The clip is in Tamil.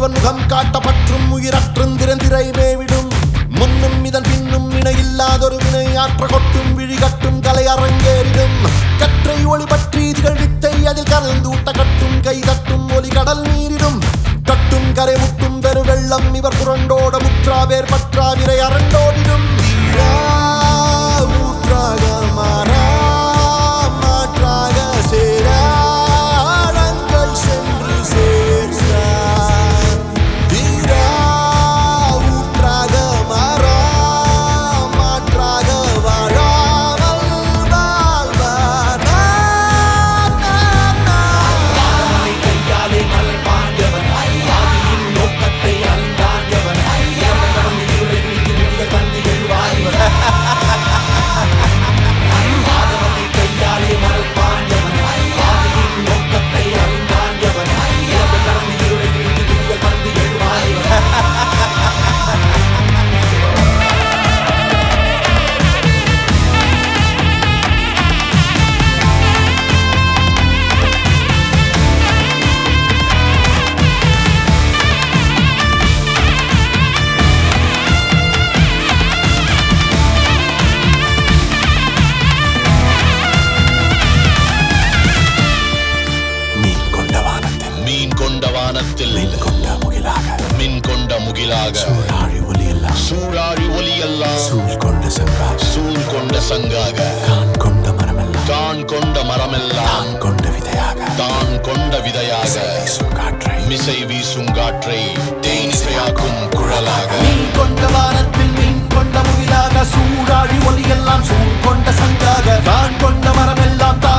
இவன் முகம் காட்டப்பற்றும் உயிரற்றும் திறந்திரை மேவிடும் முன்னும் இதன் பின்னும் இணையில்லாதொரு வினை ஆற்ற கொட்டும் விழிகட்டும் கலை அரங்கேறிடும் கற்றை ஒளி பற்றி திகழ் வித்தை அதில் கலந்து ஊட்ட கட்டும் கை தட்டும் ஒலி கடல் நீரிடும் கட்டும் கரை முட்டும் பெரு வெள்ளம் இவர் புரண்டோட முற்றா வேர் பற்றா விரை அரண்டோடிடும் வீழா ஊற்றாக மாறா மாற்றாக சேராழங்கள் சென்று சேர்ந்தார் வீரா ஊற்றாக மாறா மாற்றாக வாழாமல் வாழ்வார் நான், நான், நான். மீன் கொண்ட வானத்தில் மீன் கொண்ட வானத்தில் மீன் கொண்ட முகிலாக மின் கொண்ட முகிலாக சூழாழி ஒலியெல்லாம் சூழாழி ஒலியெல்லாம் சூழ் கொண்ட சங்காக சூழ் கொண்ட சங்காக கான் கொண்ட மரமெல்லாம் தான் கொண்ட மரமெல்லாம் தான் கொண்ட விதையாக தான் கொண்ட விதையாக வீசும் காற்றை மிசை வீசும் காற்றை தேனிசையாக்கும் குழலாக மீன் கொண்ட வானத்தில் மீன் கொண்ட முகிலாக சூடாழி ஒலியெல்லாம் சூழ் கொண்ட சங்காக தான் கொண்ட மரமெல்லாம் தான்